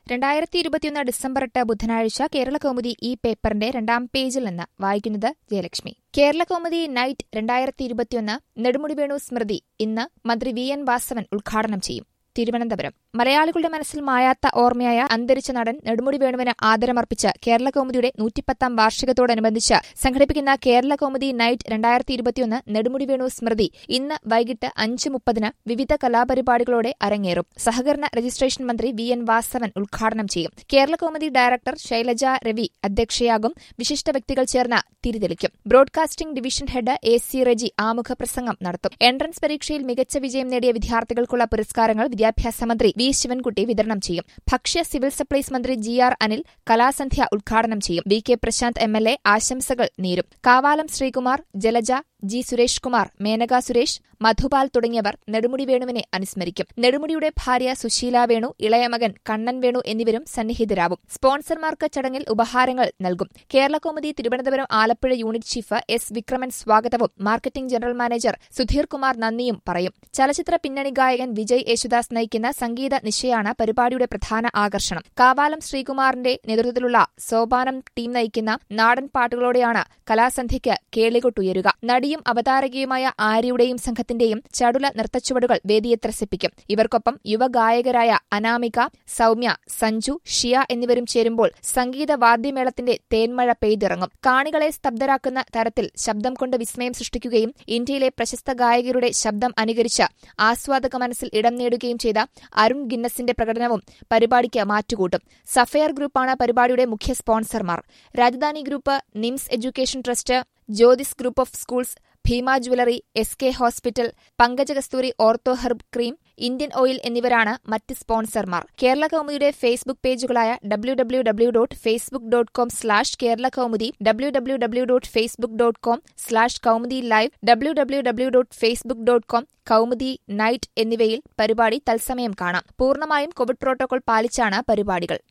രണ്ടായിരത്തി ഇരുപത്തിയൊന്ന് ഡിസംബർ എട്ട് ബുധനാഴ്ച കേരള കൗമുദി ഈ പേപ്പറിന്റെ രണ്ടാം പേജിൽ നിന്ന് വായിക്കുന്നത് ജയലക്ഷ്മി കേരള കൗമുദി നൈറ്റ് രണ്ടായിരത്തി ഇരുപത്തിയൊന്ന് നെടുമുടി വേണു സ്മൃതി ഇന്ന് മന്ത്രി വി എൻ വാസവൻ ഉദ്ഘാടനം ചെയ്യും തിരുവനന്തപുരം മലയാളികളുടെ മനസ്സിൽ മായാത്ത ഓർമ്മയായ അന്തരിച്ച നടൻ നെടുമുടി വേണുവിന് ആദരമർപ്പിച്ച് കേരള കൗമുദിയുടെ നൂറ്റിപ്പത്താം വാർഷികത്തോടനുബന്ധിച്ച് സംഘടിപ്പിക്കുന്ന കേരള കൗമുദി നൈറ്റ് രണ്ടായിരത്തി ഇരുപത്തിയൊന്ന് നെടുമുടി വേണു സ്മൃതി ഇന്ന് വൈകിട്ട് അഞ്ച് മുപ്പതിന് വിവിധ കലാപരിപാടികളോടെ അരങ്ങേറും സഹകരണ രജിസ്ട്രേഷൻ മന്ത്രി വി എൻ വാസവൻ ഉദ്ഘാടനം ചെയ്യും കേരള കൗമുദി ഡയറക്ടർ ശൈലജ രവി അധ്യക്ഷയാകും വിശിഷ്ട വ്യക്തികൾ ചേർന്ന് തിരിതെളിക്കും broadcasting division head A C Reji ആമുഖ പ്രസംഗം നടത്തും എൻട്രൻസ് പരീക്ഷയിൽ മികച്ച വിജയം നേടിയ വിദ്യാർത്ഥികൾക്കുള്ള പുരസ്കാരങ്ങൾ വിദ്യാഭ്യാസ മന്ത്രി വി ശിവൻകുട്ടി വിതരണം ചെയ്യും ഭക്ഷ്യ സിവിൽ സപ്ലൈസ് മന്ത്രി ജി ആർ അനിൽ കലാസന്ധ്യ ഉദ്ഘാടനം ചെയ്യും V K Prashanth M L A ആശംസകൾ നേരും കാവാലം ശ്രീകുമാർ ജലജ ജി സുരേഷ് കുമാർ മേനക സുരേഷ് മധുപാൽ തുടങ്ങിയവർ നെടുമുടി വേണുവിനെ അനുസ്മരിക്കും നെടുമുടിയുടെ ഭാര്യ സുശീല വേണു ഇളയമകൻ കണ്ണൻ വേണു എന്നിവരും സന്നിഹിതരാവും സ്പോൺസർമാർക്ക് ചടങ്ങിൽ ഉപഹാരങ്ങൾ നൽകും Kerala Kaumudi Thiruvananthapuram Alappuzha unit chief S Vikraman സ്വാഗതവും marketing general manager Sudheer Kumar നന്ദിയും പറയും ചലച്ചിത്ര പിന്നണി ഗായകൻ വിജയ് യേശുദാസ് നയിക്കുന്ന സംഗീത നിശയാണ് പരിപാടിയുടെ പ്രധാന ആകർഷണം കാവാലം ശ്രീകുമാറിന്റെ നേതൃത്വത്തിലുള്ള സോപാനം ടീം നയിക്കുന്ന നാടൻ പാട്ടുകളോടെയാണ് കലാസന്ധ്യയ്ക്ക് കേളികൊട്ടുയരുക നടിയും അവതാരകയുമായ ആര്യയുടെയും സംഘത്തിന്റെയും ചടുല നൃത്തച്ചുവടുകൾ വേദിയെ ത്രസിപ്പിക്കും ഇവർക്കൊപ്പം യുവഗായകരായ അനാമിക സൌമ്യ സഞ്ജു ഷിയ എന്നിവരും ചേരുമ്പോൾ സംഗീത വാദ്യമേളത്തിന്റെ തേന്മഴ പെയ്തിറങ്ങും കാണികളെ സ്തബ്ധരാക്കുന്ന തരത്തിൽ ശബ്ദം കൊണ്ട് വിസ്മയം സൃഷ്ടിക്കുകയും ഇന്ത്യയിലെ പ്രശസ്ത ഗായകരുടെ ശബ്ദം അനുകരിച്ച് ആസ്വാദക മനസ്സിൽ ഇടം നേടുകയും ചെയ്ത അരുൺ ഗിന്നസിന്റെ പ്രകടനവും പരിപാടിക്ക് മാറ്റുകൂട്ടും സഫയർ ഗ്രൂപ്പാണ് പരിപാടിയുടെ മുഖ്യ സ്പോൺസർമാർ Rajadhani group NIMS education trust Jyothis group of schools Bhima jewellery S K hospital Pankajakasthuri ortho herb cream Indian oil എന്നിവരാണ് മറ്റ് സ്പോൺസർമാർ കേരള കൗമുദിയുടെ ഫേസ്ബുക്ക് പേജുകളായ W W W dot Facebook dot com slash Kerala Kaumudi W W W dot Facebook dot com slash Kaumudi live W W W dot Facebook dot com Kaumudi night എന്നിവയിൽ പരിപാടി തത്സമയം കാണാം പൂർണ്ണമായും കോവിഡ് പ്രോട്ടോകോൾ പാലിച്ചാണ് പരിപാടികൾ